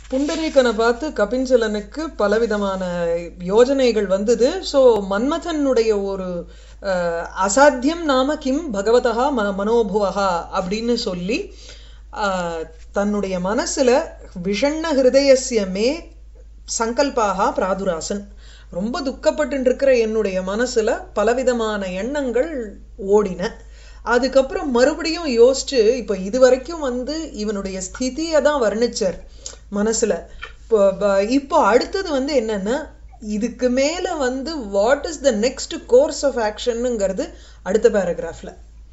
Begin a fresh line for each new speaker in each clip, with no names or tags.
புண்டரீகனை பார்த்து கபிஞ்சலனுக்கு பலவிதமான யோஜனைகள் வந்தது ஸோ மன்மதனுடைய ஒரு அஹ், அசாத்தியம் நாம கிம் பகவதா ம மனோபுவகா அப்படின்னு சொல்லி அஹ், தன்னுடைய மனசுல விஷண்ண ஹிருதயஸ்ய மே சங்கல்பாக பிராதுராசன் ரொம்ப துக்கப்பட்டு இருக்கிற என்னுடைய மனசுல பலவிதமான எண்ணங்கள் ஓடின அதுக்கப்புறம் மறுபடியும் யோசிச்சு இப்ப இது வரைக்கும் வந்து இவனுடைய ஸ்திதியை தான் வர்ணிச்சார் மனசுல இப்போ ப- இப்போ அடுத்தது வந்து என்னன்னா இதுக்கு மேல வந்து what is the next course of ஆக்ஷனுங்கிறது அடுத்த பேராகிராஃப்ல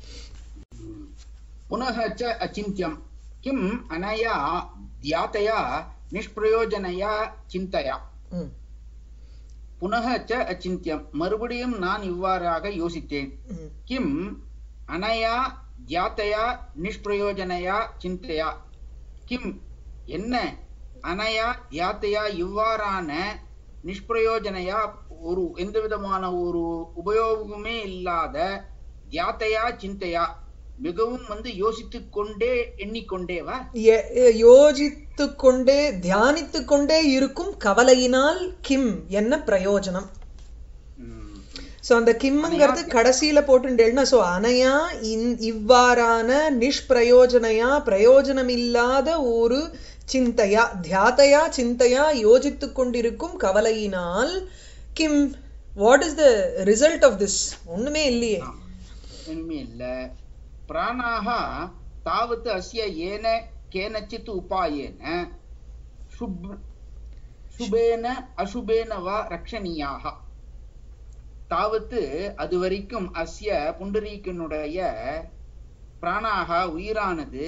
पुनः च अचिन्त्यं किम् अनया ध्यातया निष्प्रयोजनया चिन्तया
ம்
புனக ச அச்சிந்தியம் மறுபடியும் நான் இவ்வாறாக யோசித்தேன்
ம்
கிம் அனயா தியாத்தையா நிஷ்பிரயோஜனையா சிந்தையா கிம் என்ன அனயா தியாத்தையா இவ்வாறான நிஷ்பிரயோஜனையா ஒரு எந்த விதமான ஒரு உபயோகமே இல்லாத தியாத்தையா சிந்தையா மிகவும் வந்து யோசித்துக் கொண்டே எண்ணிக்கொண்டேவா
ய- யோசித்துக் கொண்டே தியானித்துக் கொண்டே இருக்கும் கவலையினால் கிம் என்ன பிரயோஜனம்
ம்.
சோ அந்த கிம்ங்கிறது கடைசியில போட்டுண்டேன்னா சோ அனையா இந்- இவ்வாறான நிஷ்பிரயோஜனையா பிரயோஜனம் இல்லாத ஒரு சிந்தையா தியாதையா சிந்தையா யோசித்துக் கொண்டிருக்கும் கவலையினால் கிம் what is the result of this ஒண்ணுமே இல்லையே
ஒண்ணுமே இல்ல பிராணாக தாவத் அஸ்ய ஏன கேனச்சித் உபாயேன சுப் சுபேன அசுபேன வா ரக்ஷணீயாக தாவத்து அது வரைக்கும் அஸ்ய புண்டரீகனுடைய பிராணாக உயிரானது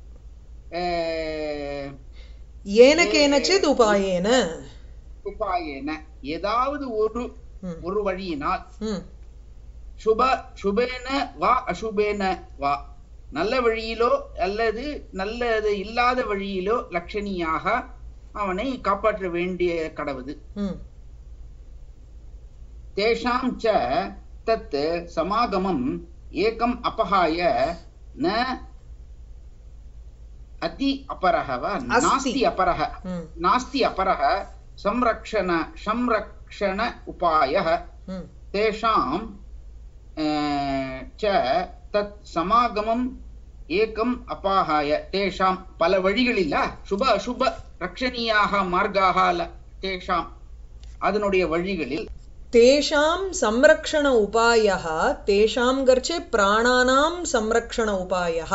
அஹ்,
ஏனக்கேனச்சித் உபாயேன
உபாயேன ஏதாவது ஒரு
ம்,
ஒரு வழியினால்
ம்,
சுப சுபேன வா அசுபேன வா நல்ல வழியிலோ அல்லது நல்லது இல்லாத வழியிலோ லட்சணியாக அவனை காப்பாற்ற வேண்டிய கடவுது
ம்,
தேஷாம் ச தத் சமாகமம் ஏகம் அபகாய ந அதி அபரஹ வா
அஸ்தி.
நாஸ்தி அபரஹ
ம்,
நாஸ்தி அபரஹ संरक्षण संरक्षण उपायः
ம்.
तेषां अ, च तत् சமாகமம் ஏகம் அபாகாய தேஷாம் பல வழிகளில் சுப அசுப ரக்ஷணீயாக மார்க்காக ல- தேஷாம் அதனுடைய வழிகளில்
तेषां संरक्षण उपायः तेषां गर्चे प्राणानां संरक्षण उपायः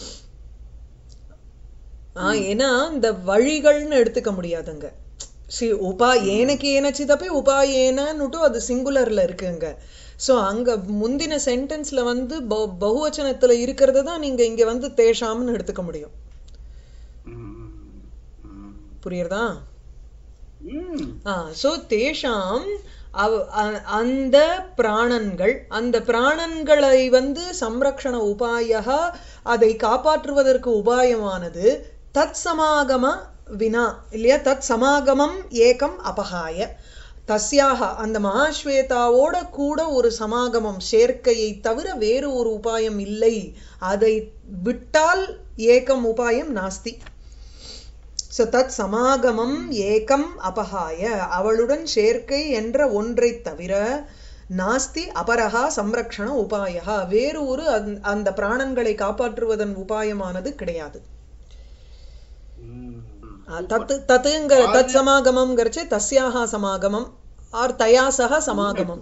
ஆ, ஏன்னா இந்த வழிகள்னு எடுத்துக்க முடியாதுங்க சி உபா ஏனக்கு ஏனச்சிதப்பே உபாயேனன்னுட்டு அது சிங்குலர்ல இருக்குங்க சோ அங்க முந்தின சென்டென்ஸ்ல வந்து ப- பகுவச்சனத்துல இருக்கிறது தான் நீங்க இங்க வந்து தேஷாம்னு எடுத்துக்க முடியும்
ம், ம்,
புரியுறதா
ம்,
ஆ சோ தேஷாம் அவ- அ- அந்த பிராணன்கள் அந்த பிராணன்களை வந்து சம்ரக்ஷண உபாயக அதை காப்பாற்றுவதற்கு உபாயமானது தத் சமாகம வினா இல்லையா தத் சமாகமம் ஏகம் அபகாய தஸ்யாக அந்த மகாஸ்வேதாவோட கூட ஒரு சமாகமம் சேர்க்கையை தவிர வேறு ஒரு உபாயம் இல்லை அதை விட்டால் ஏகம் உபாயம் நாஸ்தி சோ தத் சமாகமம் ஏகம் அபகாய அவளுடன் சேர்க்கை என்ற ஒன்றைத் தவிர நாஸ்தி அபரஹா சம்ரக்ஷண உபாயா வேறு ஒரு அந்த- அந்த பிராணன்களை காப்பாற்றுவதன் உபாயமானது கிடையாது
ம்.
அஹ் தத்து தத்துங்கிற தத் சமாகமம்ங்கிறச்சு தஸ்யாஹா சமாகமம் ஆர் தயா சக சமாகமம்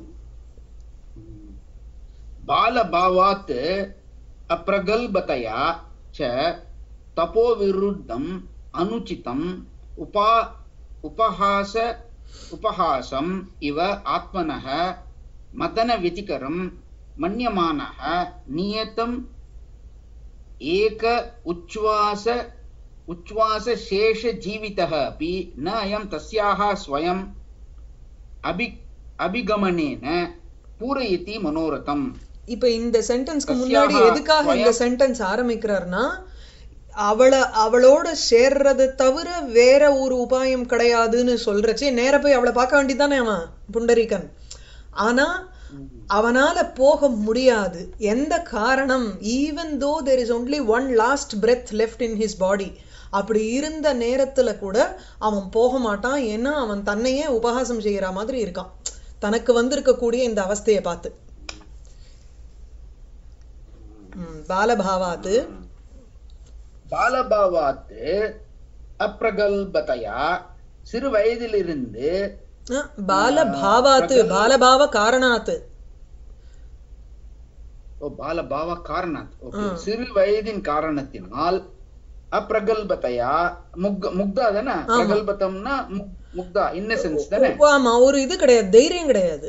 बालभावात् अप्रगल्भतया च तपोविरुद्धम् अनुचितम् उपा उपहास उपहासम् इव आत्मनः मदनव्यतिकरं मन्यमानः नियतम् एक उच्छ्वास उच्छ्वासशेषजीवितः अपि न अयं तस्याः स्वयम् अभि अभिगमनेन பூரயதி மனோரதம்
இப்ப இந்த சென்டென்ஸ்க்கு
தஸ்யாஹா
முன்னாடி எதுக்காக இந்த
ஸ்வயம்.
சென்டென்ஸ் ஆரம்பிக்கிறார்னா அவளை அவளோட சேர்றதை தவிர வேற ஒரு உபாயம் கிடையாதுன்னு சொல்றச்சே நேர போய் அவளை பார்க்க வேண்டியதானே அவன் புண்டரீகன் ஆனா அவனால போக முடியாது எந்த காரணம் even though there is only one last breath left in his body அப்படி இருந்த நேரத்துல கூட அவன் போக மாட்டான் ஏன்னா அவன் தன்னையே உபகாசம் செய்யற மாதிரி இருக்கான் தனக்கு வந்திருக்கக்கூடிய இந்த அவஸ்தையை பார்த்து ம், பாலபாவாத்து
பாலபாவாத்து அப்பிரகல்பதையா சிறு வயதிலிருந்து
அஹ், பாலபாவாத்து பாலபாவ காரணாத்து
ஓ பாலபாவ காரணாத் ஓகே சிறு வயதின் காரணத்தினால் அப்பிரகல்பதையா முக் முக்தா தானே பிரகல்பதம்னா முக்- முக்தா இன்னசென்ஸ் தானே
ஆமா ஒரு இது கிடையாது தைரியம் கிடையாது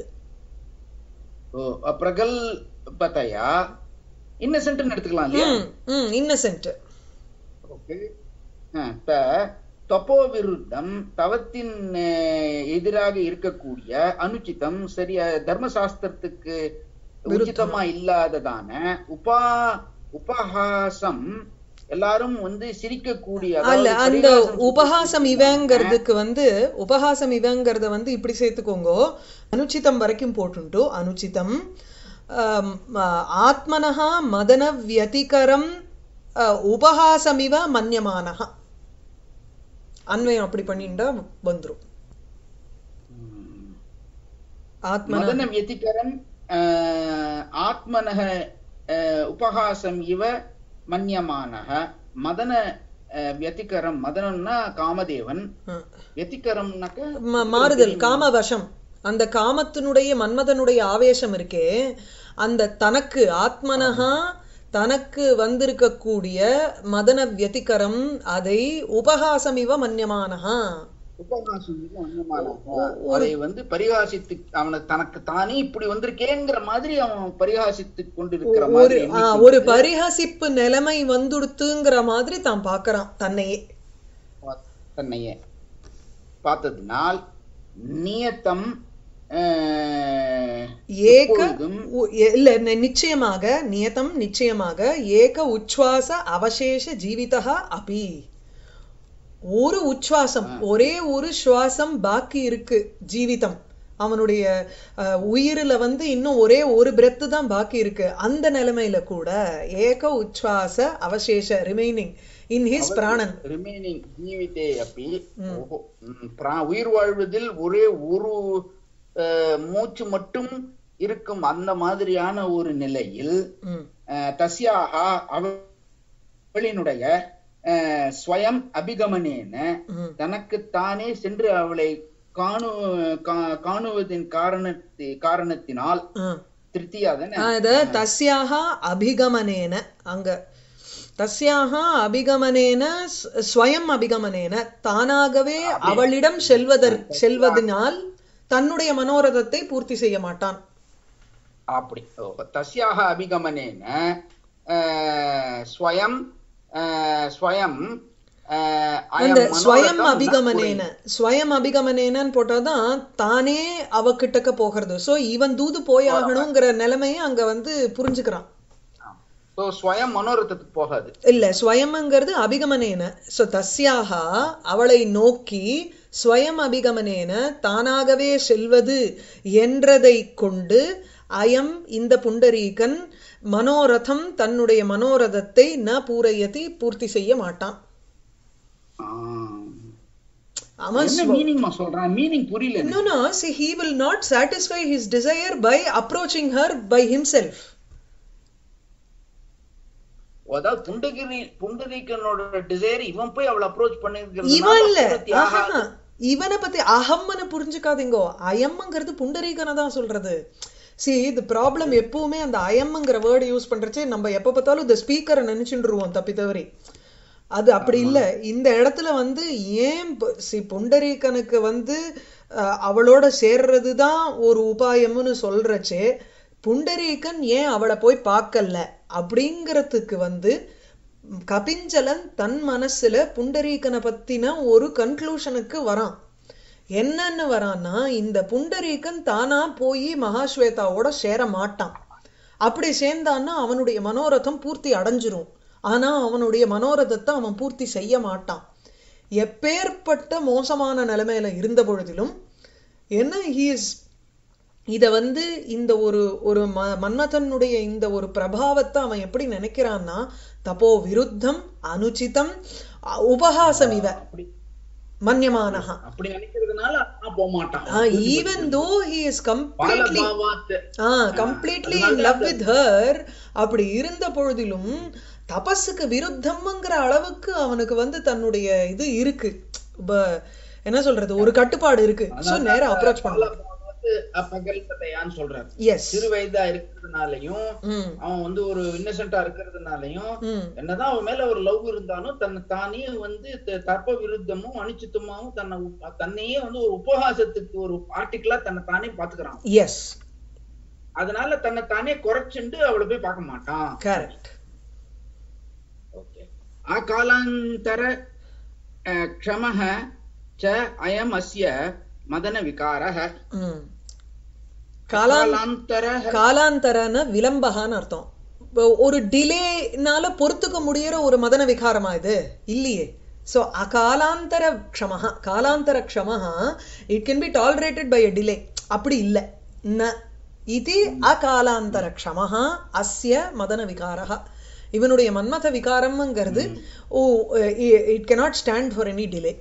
ஓ அப்பிரகல்பதையா இன்னசென்ட்னு எடுத்துக்கலாம் இல்லையா
ம் ம் இன்னசென்ட்
ஓகே த தப்போ விருத்தம் தவத்தின் அஹ், எதிராக இருக்கக்கூடிய அனுச்சிதம் சரியா தர்மசாஸ்திரத்துக்கு உச்சிதமா இல்லாததான உபா உபஹாசம் எல்லாரும் வந்து சிரிக்கக்கூடிய
அல்ல
அதாவது
அந்த
பரிகாசம்
உபஹாசம் இவங்கிறதுக்கு வந்து உபஹாசம் இவங்கிறத வந்து இப்படி சேர்த்துக்கோங்க அனுச்சிதம் வரைக்கும் போட்டுண்டு அனுச்சிதம் ஆம், ஆ, ஆத்மனஹா மதன வியதிகரம் ஆ, உபஹாசமிவ மன்யமானஹா அன்வயம் அப்படி பண்ணிண்டா வந்துரும்
ம்.
ஆத்மன
மதன வியதிகரம் அஹ், ஆத்மனக அஹ், உபஹாசம் இவ மன்யமானக மதன அஹ், வியதிகரம் மதனம்னா காமதேவன்
ஆ.
வியதிகரம்னாக்க
ம- மாறுதல் காமவசம் அந்த காமத்தினுடைய மன்மதனுடைய ஆவேசம் இருக்கே அந்த தனக்கு ஆத்மனஹா தனக்கு வந்திருக்கக்கூடிய மதன வியதிகரம் அதை உபகாசம் இவ மன்யமானஹா
உபகாசம் மிக அந்நியமானவன். அதை வந்து பரிகாசித்து அவனை தனக்கு தானே இப்படி வந்திருக்கேங்கிற மாதிரி அவன் பரிகாசித்து கொண்டிருக்கிற
ஒரு
மாதிரி
ஆ,
எண்ணிக்கொண்டு
ஒரு பரிஹசிப்பு நிலைமை வந்துடுத்துங்கிற மாதிரி தான் பார்க்கறான் தன்னையே
தன்னையே பார்த்ததினால் நியத்தம் அஹ்,
ஏக
எப்பொழுதும்
உ- இல்ல நி- நிச்சயமாக நியதம் நிச்சயமாக ஏக உச்வாச அவசேஷ ஜீவிதா அபி ஒரு உச்வாசம் ஒரே ஒரு சுவாசம் பாக்கி இருக்கு ஜீவிதம் அவனுடைய அஹ், உயிரில வந்து இன்னும் ஒரே ஒரு பிரெத்து தான் பாக்கி இருக்கு அந்த நிலைமையில கூட ஏக உச்வாச அவசேஷ ரிமைனிங் இன் ஹிஸ் பிராணன்
ரிமைனிங் ஜீவிதே அப்படி ஓஹோ, ம், பிரா- உயிர் வாழ்வதில் ஒரே ஒரு அஹ், மூச்சு மட்டும் இருக்கும் அந்த மாதிரியான ஒரு நிலையில்
ம்
அஹ், தஸ்யாக அவளினுடைய அஹ், ஸ்வயம் அபிகமனேன
ம்
தனக்குத்தானே சென்று அவளை காணு கா- காணுவதின் காரணத்தி காரணத்தினால்
ஆ
திருப்தியா தானே
அது தஸ்யாக அபிகமனேன அங்க தஸ்யாக அபிகமனேன ஸ்- ஸ்வயம் அபிகமனேன தானாகவே அவளிடம் செல்வதற் செல்வதனால் தன்னுடைய மனோரதத்தை பூர்த்தி செய்ய மாட்டான்
அப்படி ஓ, தஸ்யாக அபிகமனேன அஹ், ஸ்வயம் அஹ், ஸ்வயம் அஹ்,
அந்த
அயம்
ஸ்வயம்
மனோரதம் ந
அபிகமனேன ஸ்வயம் அபிகமனேனன்னு போட்டாதான் தானே அவ கிட்டக்க போகிறது சோ இவன் தூது போயாகணுங்கிற நிலைமையை அங்க வந்து புரிஞ்சுக்கிறான்
ஸோ ஸ்வயம் மனோரதத்துக்கு போகாது
இல்ல ஸ்வயம்ங்கிறது அபிகமனேன சோ தஸ்யாக அவளை நோக்கி ஸ்வயம் அபிகமனேன தானாகவே செல்வது என்றதை கொண்டு அயம் இந்த புண்டரீகன் மனோரதம் தன்னுடைய மனோரதத்தை ந பூரையதி பூர்த்தி செய்ய மாட்டான்
ஆம்.
அவன்
என்ன மீனிங் சொல்றான் மீனிங் புரியல எனக்கு.
no no see he will not satisfy his desire by approaching her by himself
அதாவது புண்டகிரி புண்டரீகனோட டிசைர் இவன் போய் அவளை அப்ரோச்
இவன் இல்ல
பண்ணிருக்கிறது
ஆஹா. இவனை பத்தி அகம்மனை புரிஞ்சுக்காதீங்கோ அயம்ங்கிறது புண்டரீகனை தான் சொல்றது see the ப்ராப்ளம் எப்பவுமே அந்த அயம்ங்கிற வேர்டு யூஸ் பண்றச்சே நம்ம எப்ப பார்த்தாலும் இந்த ஸ்பீக்கரை நினைச்சுருவோம் தப்பி தவறி அது அப்படி இல்ல இந்த இடத்துல வந்து ஏன் ப- see புண்டரீகனுக்கு வந்து அஹ், அவளோட சேர்றது தான் ஒரு உபாயம்னு சொல்றச்சே புண்டரீகன் ஏன் அவளை போய் பார்க்கல அப்படிங்கறதுக்கு வந்து ம், கபிஞ்சலன் தன் மனசுல புண்டரீகனை பத்தின ஒரு கன்க்ளூஷனுக்கு வரான் என்னன்னு வரான்னா இந்த புண்டரீகன் தானா போய் மகாஸ்வேதாவோட சேர மாட்டான் அப்படி சேர்ந்தான்னா அவனுடைய மனோரதம் பூர்த்தி அடைஞ்சிரும் ஆனா அவனுடைய மனோரதத்தை அவன் பூர்த்தி செய்ய மாட்டான் எப்பேற்பட்ட மோசமான நிலைமையில இருந்த பொழுதிலும் என்ன ஹீஸ் இத வந்து இந்த ஒரு ஒரு ம மன்மதனுடைய இந்த ஒரு பிரபாவத்தை அவன் எப்படி நினைக்கிறான்னா தப்போ விருத்தம் அனுச்சிதம் அ- உபஹாசம் இவ
அப்படி
மன்யமானஹா
அப்படி நினைக்கிறதுனால அவன் போக மாட்டான்
even though he is completely
பாலபாவாத்
ஆ completely in love with her அப்படி இருந்த பொழுதிலும் தபஸுக்கு விருத்தம்ங்கிற அளவுக்கு அவனுக்கு வந்து தன்னுடைய இது இருக்கு ப- என்ன சொல்றது ஒரு கட்டுப்பாடு இருக்கு சோ நேரா அப்ரோச் பண்ணலாம்
பாலபாவாத் அபகல்பதையான்னு சொல்றாரு
எஸ்
சிறு வயதா இருக்கிறதுனாலயும்
ம்
அவன் வந்து ஒரு இன்னசென்டா இருக்கிறதுனாலயும்
ம்
என்னதான் அவன் மேல ஒரு லவ் இருந்தாலும் தன்னை தானே வந்து த- தர்ப்ப விருத்தமும் அனிச்சித்தமாவும் தன்னை உப்- தன்னையே வந்து ஒரு உபகாசத்துக்கு ஒரு ஆர்டிகிளா தன்னை தானே பாத்துக்கிறான்
எஸ்
அதனால தன்னை தானே குறைச்சுண்டு அவளை போய் பார்க்க மாட்டான்
கரெக்ட்
ஓகே ஆகாலாந்தர அஹ், க்ஷமः ச அயம் அஸ்ய மதன விகாரः
ம் காலா
காலாந்தரः
காலாந்தரன விளம்பகான்னு அர்த்தம் இப்போ ஒரு டிலேனால பொறுத்துக்க முடியற ஒரு மதன விகாரமா இது இல்லையே ஸோ அகாலாந்தர க்ஷமஹா காலாந்தர க்ஷமஹா it can be tolerated by a delay அப்படி இல்லை ந இது அகாலாந்தர க்ஷமஹா அஸ்ய மதன விகாரஹா இவனுடைய மன்மத விகாரம்ங்கிறது oh it cannot stand for any delay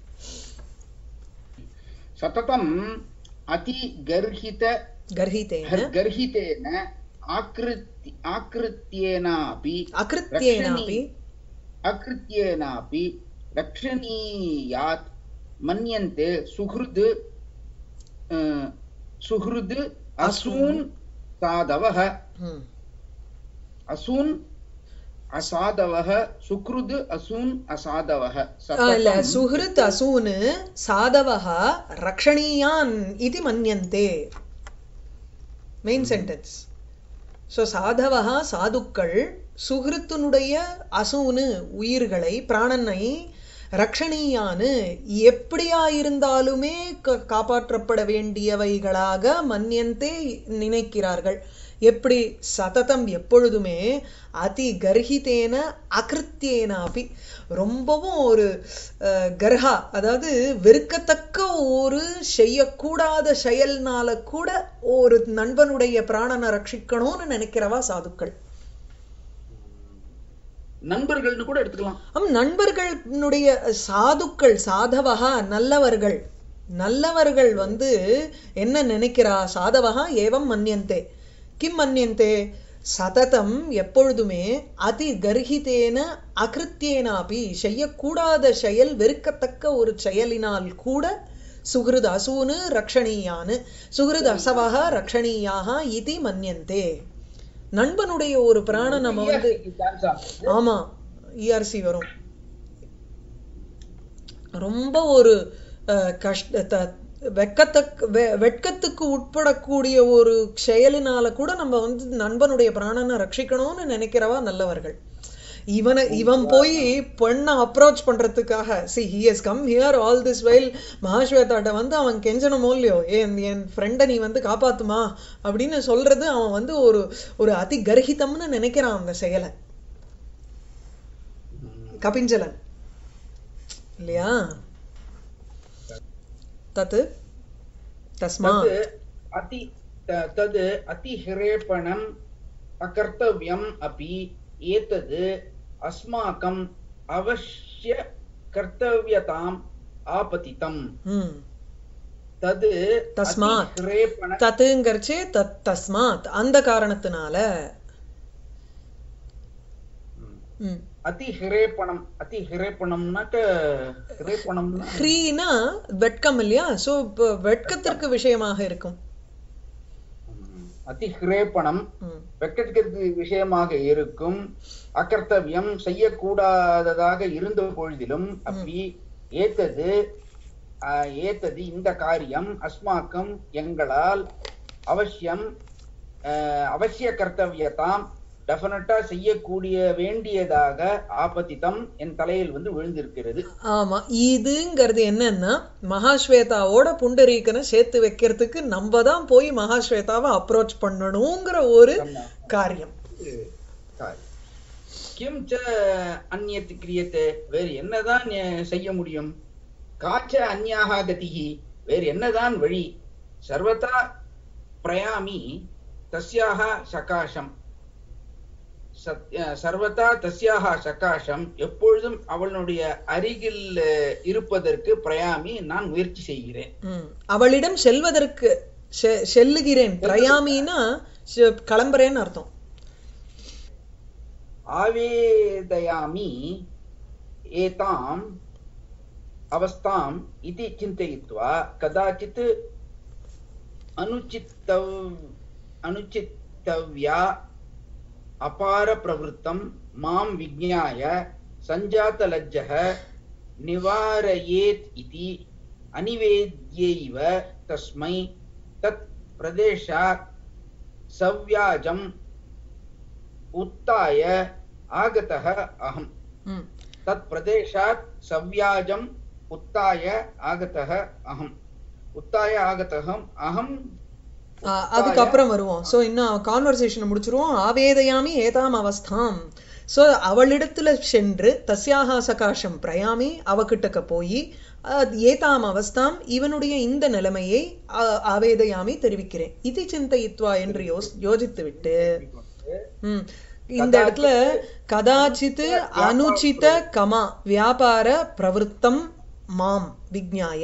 சததம் அதி கர்ஹித
கர்ஹிதேன
गर्हितेन आकृति आकृत्येनापि
அகிருத்தியேனாபி
अकृत्येनापि रक्षणीयात् मन्यन्ते सुहृद् अ, सुहृद् असून् साधवः
ம்
असून् असाधवः सुहृद् असून् असाधवः
ஆ, இல்ல
सततं
சுஹிருத் அசூனு சாதவः ரக்ஷணீயான் இது மன்யந்தே மெயின் சென்டென்ஸ் ஸோ சாதவः சாதுக்கள் சுஹிருத்தினுடைய அசூனு உயிர்களை பிராணனை ரக்ஷணீயானு எப்படியா இருந்தாலுமே க- காப்பாற்றப்பட வேண்டியவைகளாக மன்யந்தே நினைக்கிறார்கள் எப்படி சததம் எப்பொழுதுமே அதி கர்ஹிதேன அகிருத்தியேனாபி ரொம்பவும் ஒரு அஹ், கர்ஹா அதாவது வெறுக்கத்தக்க ஒரு செய்யக்கூடாத செயல்னால கூட ஒரு நண்பனுடைய பிராணனை ரட்சிக்கணும்னு நினைக்கிறவா சாதுக்கள்
நண்பர்கள்னு கூட எடுத்துக்கலாம்
ஆம் நண்பர்களுடைய சாதுக்கள் சாதவகா நல்லவர்கள் நல்லவர்கள் வந்து என்ன நினைக்கிறா சாதவகா ஏவம் மன்யந்தே கிம் மன்யந்தே சததம் எப்பொழுதுமே அதி கர்ஹிதேன அகிருத்தியேனாபி செய்யக்கூடாத செயல் வெறுக்கத்தக்க ஒரு செயலினால் கூட சுகிருத் அசூனு ரக்ஷணீயானு சுகிருத் அசவக ரக்ஷணீயாக இது மன்யந்தே நண்பனுடைய ஒரு பிராண நம்ம வந்து ஆமா இஆர்சி வரும் ரொம்ப ஒரு அஹ், கஷ்ட த- வெட்கத்தக்க வெ- வெட்கத்துக்கு உட்படக்கூடிய ஒரு செயலினால கூட நம்ம வந்து நண்பனுடைய பிராணனை ரட்சிக்கணும்னு நினைக்கிறவா நல்லவர்கள் இவனை இவன் போய் பெண்ணை அப்ரோச் பண்றதுக்காக see he has come here all this while மகாஸ்வேதாட்ட வந்து அவன் கெஞ்சனமோ இல்லையோ என் என் ஃப்ரெண்டை நீ வந்து காப்பாத்துமா அப்படின்னு சொல்றது அவன் வந்து ஒரு ஒரு அதி கர்ஹிதம்னு நினைக்கிறான் அந்த செயலை கபிஞ்சலன் இல்லையா தத் தஸ்மாத்
तत् अति त- तद् अतिह्रेपणम् अकर्तव्यम् अपि एतद् अस्माकम् अवश्य कर्तव्यताम् आपतितम्
ம்
तद्
तस्मात्.
अतिह्रेपण
தத்துங்கிறச்சு தத் தஸ்மாத் அந்த காரணத்தினால ம்
அதிஹிரேப்பணம் அதிஹிரேப்பணம்னாக்க ஹிரேப்பணம்னா
ஹ்ரீனா வெட்கம் இல்லையா சோ இப்போ வெட்கத்திற்கு விஷயமாக இருக்கும்
ம், அதிஹிரேப்பணம்
ம்
வெட்கத்திற்கு விஷயமாக இருக்கும் அகர்த்தவியம் செய்யக்கூடாததாக இருந்த பொழுதிலும் அப்படி ஏத்தது ஆஹ், ஏத்தது இந்த காரியம் அஸ்மாக்கம் எங்களால் அவசியம் ஆஹ், அவசிய கர்த்தவியதாம் டெஃபினட்டா செய்யக்கூடிய வேண்டியதாக ஆபத்திதம் என் தலையில் வந்து விழுந்திருக்கிறது
ஆமா இதுங்கிறது என்னன்னா மகாஸ்வேதாவோட புண்டரீகனை சேர்த்து வைக்கிறதுக்கு நம்ம தான் போய் மகாஸ்வேதாவை அப்ரோச் பண்ணணுங்கிற ஒரு காரியம்
காரியம். கிம் ச அந்நியத்து கிரியத்தை வேறு என்னதான் அஹ், செய்ய முடியும் காச்ச அந்யாக கதிகி வேறு என்னதான் வழி சர்வதா प्रयामि तस्याः सकाशम् சத்- அஹ் சர்வதா தஸ்யாக சகாசம் எப்பொழுதும் அவளுடைய அருகில் அஹ், இருப்பதற்கு பிரயாமி நான் முயற்சி செய்கிறேன்
ம். அவளிடம் செல்வதற்கு செ- செல்லுகிறேன் பிரயாமின்னா செ- கிளம்புறேன்னு அர்த்தம்
आवेदयामि एताम् अवस्थाम् इति चिन्तयित्वा कदाचित् अनुचितव अनुचितव्या अपारप्रवृत्तं मां विज्ञाय सञ्जातलज्जः निवारयेत् इति अनिवेद्यैव तस्मै तत् प्रदेशात् सव्याजम् उत्थाय आगतः अहम्
ம்.
तत् प्रदेशात् सव्याजम् उत्थाय आगतः अहम् उत्थाय आगतः अहम्
ஆ, அதுக்கப்புறம் வருவோம் சோ இன்னும் கான்வர்சேஷனை முடிச்சிருவோம் ஆவேதயாமி ஏதாம் அவஸ்தாம் சோ அவளிடத்துல சென்று தஸ்யாக சகாசம் பிரயாமி அவகிட்டக்க போய் ஏதாம் அவஸ்தாம் இவனுடைய இந்த நிலைமையை ஆ- ஆவேதயாமி தெரிவிக்கிறேன் இது சிந்தயித்வா என்று யோஸ் யோசித்து விட்டு ம். இந்த இடத்துல கதாச்சித் அனுச்சித கமா வியாபார பிரவருத்தம் மாம் விக்ஞாய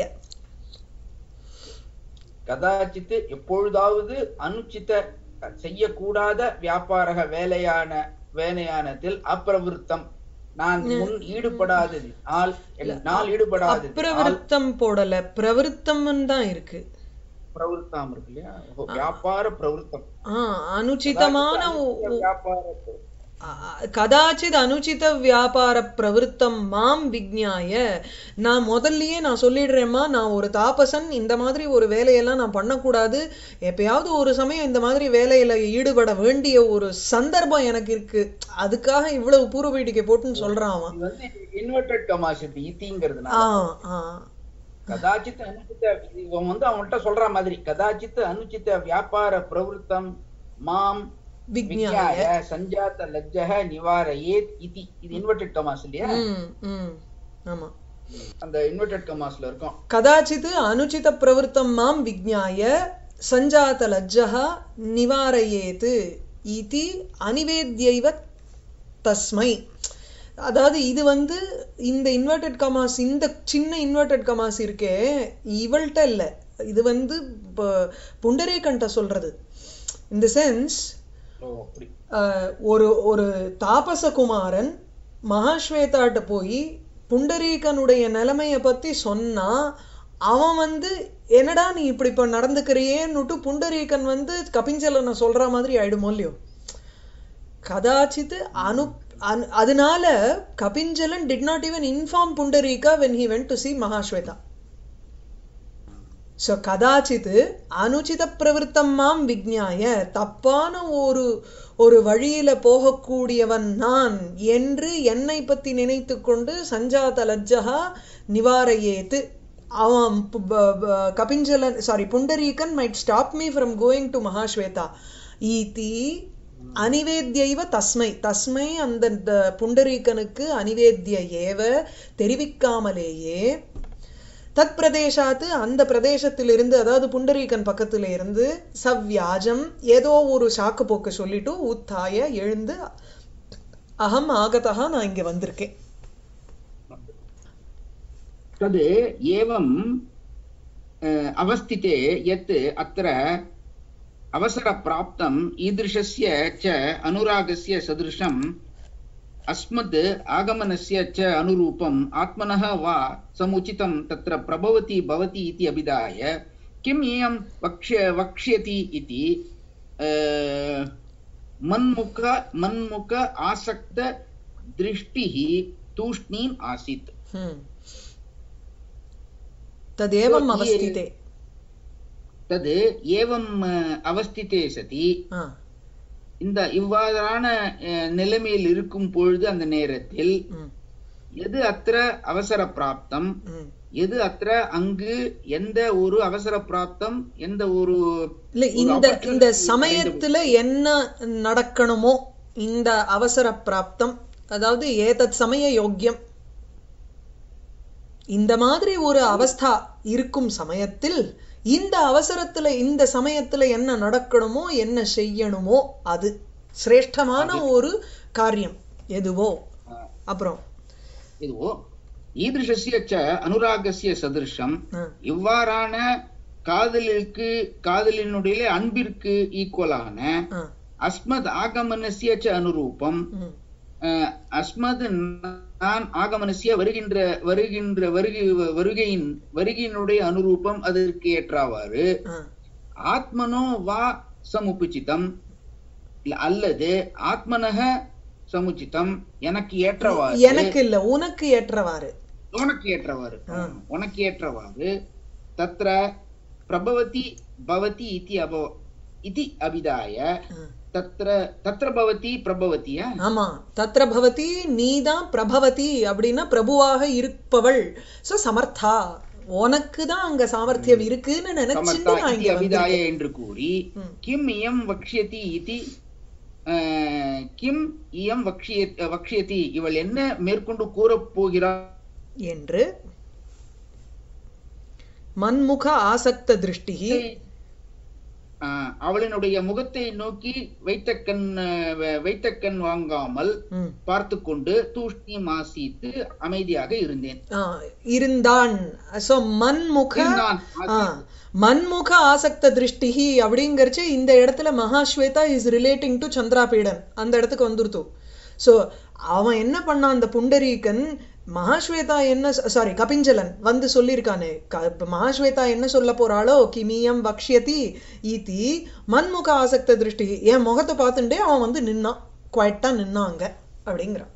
கதாச்சித் எப்பொழுதாவது அனுச்சித செய்யக்கூடாத வியாபாரக வேலையான வேலையானதில் அப்பிரவருத்தம் நான் முன் ஈடுபடாததினால் நான் ஈடுபடாததினால்
அப்பிரவருத்தம் போடல பிரவருத்தம் தான் இருக்கு
பிரவருத்தம் இருக்கு இல்லையா ஓ, வியாபார பிரவருத்தம்
ஆ அனுச்சிதமான ஒ- ஒ-
வியாபார
ஆ, கதாச்சித் அனுச்சித வியாபார பிரவருத்தம் மாம் விக்ஞாய நான் முதல்லயே நான் சொல்லிடுறேம்மா நான் ஒரு தாபசன் இந்த மாதிரி ஒரு வேலையெல்லாம் நான் பண்ணக்கூடாது எப்பயாவது ஒரு சமயம் இந்த மாதிரி வேலையில ஈடுபட வேண்டிய ஒரு சந்தர்ப்பம் எனக்கு இருக்கு அதுக்காக இவ்வளவு பூர்வ பீடிக்கை போட்டுன்னு சொல்றான் அவன்
இது வந்து இன்வெர்டட் கமாசிட்டி இத்திங்கிறதுனால
ஆ ஆ
கதாச்சித் அனுச்சித இவன் வந்து அவன்கிட்ட சொல்ற மாதிரி கதாச்சித் அனுச்சித வியாபார பிரவருத்தம் மாம்
விக்ஞாய
விக்ஞாய சஞ்சாத லஜ்ஜக நிவாரயேத் இதி இது இன்வெர்டட் கமாஸ் இல்லையா
ம் ம் ஆமா
அந்த இன்வெர்டட் கமாஸ்ல இருக்கும்
கதாச்சித் அனுச்சித பிரவருத்தம் மாம் விஜ்ஞாய சஞ்சாத லஜ்ஜः நிவாரயேத் இதி அனிவேத்யைவ தஸ்மை அதாவது இது வந்து இந்த இன்வெர்டட் கமாஸ் இந்த சின்ன இன்வெர்டட் கமாஸ் இருக்கே இவள்கிட்ட இல்ல இது வந்து ப- புண்டரீகண்ட சொல்றது இந்த சென்ஸ்
ஓ அப்படி
ஆஹ் ஒரு ஒரு தாபசகுமாரன் மகாஸ்வேதாட்ட போய் புண்டரீகனுடைய நிலைமைய பத்தி சொன்னா அவன் வந்து என்னடா நீ இப்படி இப்ப நடந்துக்கிறியேன்னுட்டு புண்டரீகன் வந்து கபிஞ்சலனை சொல்ற மாதிரி ஆயிடுமோ இல்லையோ கதாச்சித் அனு அன்- அதனால Kapinjalan did not even inform Pundarika when he went to see Mahasweta so கதாச்சித் அனுச்சித பிரவருத்தம் மாம் விக்ஞாய தப்பான ஒரு ஒரு வழியில போகக்கூடியவன் நான் என்று என்னை பத்தி நினைத்து கொண்டு சஞ்சாத லஜ்ஜகா நிவாரையேத்து அவன் பு- ப- ப- Kapinjalan sorry Pundarikan might stop me from going to Mahasweta ஈதி அனிவேத்யைவ தஸ்மை தஸ்மை அந்த த- புண்டரீகனுக்கு அனிவேத்ய ஏவ தெரிவிக்காமலேயே தத் பிரதேசாத்து அந்த பிரதேசத்திலிருந்து அதாவது புண்டரீகன் பக்கத்துல இருந்து சவ்யாஜம் ஏதோ ஒரு சாக்கு போக்கு சொல்லிட்டு உத்தாய எழுந்து அகம் ஆகதா நான் இங்க வந்திருக்கேன்
तद् एवम् अ, अवस्थिते यत् अत्र अवसरप्राप्तम् ईदृशस्य च अनुरागस्य सदृशम् अस्मद् आगमनस्य च अनुरूपम् आत्मनः वा समुचितं तत्र प्रभवति भवति इति अभिधाय किम् इयं वक्ष्य वक्ष्यति इति अ, मन्मुख मन्मुख आसक्त दृष्टिः तूष्णीम् आसीत्
ஹம். ததேவம்
So,
அவஸ்திதே
தது ஏவம் அஹ், அவஸ்திதே சதி
ஆ
இந்த இவ்வாறான அஹ், நிலைமையில் இருக்கும் பொழுது அந்த நேரத்தில்
ம்,
எது அத்திர அவசர பிராப்தம்
ம்.
எது அத்திர அங்கு எந்த ஒரு அவசர பிராப்தம் எந்த ஒரு
இல்ல
ஒரு
இந்த
opportunity
இந்த
கிடைத்த
சமயத்துல என்ன நடக்கணுமோ இந்த அவசர பிராப்தம் அதாவது ஏதத் சமய யோக்கியம் இந்த மாதிரி ஒரு அவஸ்தா இருக்கும் சமயத்தில் இந்த அவசரத்துல இந்த சமயத்துல என்ன நடக்கணுமோ என்ன செய்யணுமோ அது சிரேஷ்டமான ஒரு காரியம் எதுவோ அப்புறம்
இதுவோ ஈதிருஷஸ்ய ச அனுராகஸ்ய சதிருஷம்
ஆ,
இவ்வாறான காதலிற்கு காதலினுடைய அன்பிற்கு ஈக்குவலான
ஆ,
அஸ்மத் ஆகமனஸ்ய ச அனுரூபம்
ம்,
அஹ், அஸ்மத் நான் ஆகமனஸ்ய வருகின்ற வருகின்ற வருகை வருகையின் வருகையினுடைய அனுரூபம் அதற்கு ஏற்றாவாறு
ஆ,
ஆத்மனோ வா சமுபுச்சிதம் இல்ல அல்லது ஆத்மனக சமுச்சிதம் எனக்கு ஏற்றவாறு
எனக்கு இல்ல உனக்கு ஏற்றவாறு
உனக்கு ஏற்றவாறு
ஆ.
உனக்கு ஏற்றவாறு தத்ர பிரபவதி பவதி இதி அப இதி அபிதாய
ஆ.
தத்ர தத்ர பவதி பிரபவதியா
ஆமா தத்ர பவதி நீதான் பிரபவதி அப்படின்னா பிரபுவாக இருப்பவள் சோ சமர்த்தா உனக்கு தான் அங்க சாமர்த்தியம் இருக்குன்னு நினைச்சுட்டு
சமர்த்தா
நான்
இதி
இங்க
அபிதாய
வந்திருக்கேன்
என்று கூறி
ம்.
கிம் இயம் வக்ஷ்யதி இதி அஹ், கிம் இயம் வக்ஷிய வக்ஷ்யதி இவள் என்ன மேற்கொண்டு கூறப் போகிறாள்
என்று மன்முக ஆசக்த திருஷ்டி
ஆஹ், அவளினுடைய முகத்தை நோக்கி வைத்த கண் அஹ், வ- வைத்த கண் வாங்காமல்
ம்,
பார்த்து கொண்டு தூஷ்ணி மாசித்து அமைதியாக இருந்தேன்
ஆ, இருந்தான் சோ மன்முக
இருந்தான்.
ஆ, மன்முக ஆசக்த திருஷ்டிஹி அப்படிங்கறச்சு இந்த இடத்துல Mahasweta is relating to Chandrapidan அந்த இடத்துக்கு வந்துருத்தோம் சோ அவன் என்ன பண்ணான் அந்த புண்டரீகன் மகாஸ்வேதா என்ன சாரி கபிஞ்சலன் வந்து சொல்லியிருக்கானே க- இப்ப மகாஸ்வேதா என்ன சொல்ல போறாளோ கிமியம் வக்ஷ்யதி ஈதி மன்முக ஆசக்த திருஷ்டி என் முகத்தை பார்த்துட்டே அவன் வந்து நின்னான் குவைட்டா நின்னான் அங்க அப்படிங்கிறான்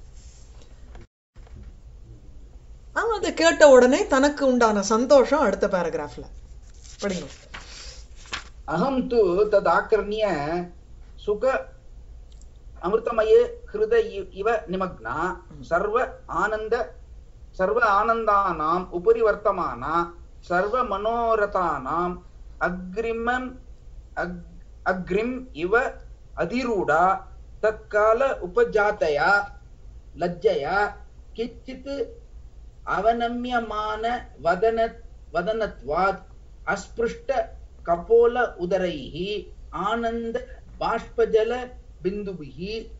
அவன் அதை கேட்ட உடனே தனக்கு உண்டான சந்தோஷம் அடுத்த பேராகிராஃப்ல படிங்க
அகம் து தத் ஆக்கர்ணிய சுக அமிர்தமயே ஹிருத இ- இவ நிமக்னா சர்வ ஆனந்த சர்வ ஆனந்தானாம் உபரி வர்த்தமானா சர்வ மனோரதானாம் அக்ரிமம் அக்- அக்ரிம் இவ அதிரூடா தற்கால உபஜாத்தயா லஜ்ஜயா கிச்சித் அவநம்யமான வதன வதனத்வாத் அஸ்பிருஷ்ட கபோல உதரைः ஆனந்த பாஷ்பஜல பிந்துபிः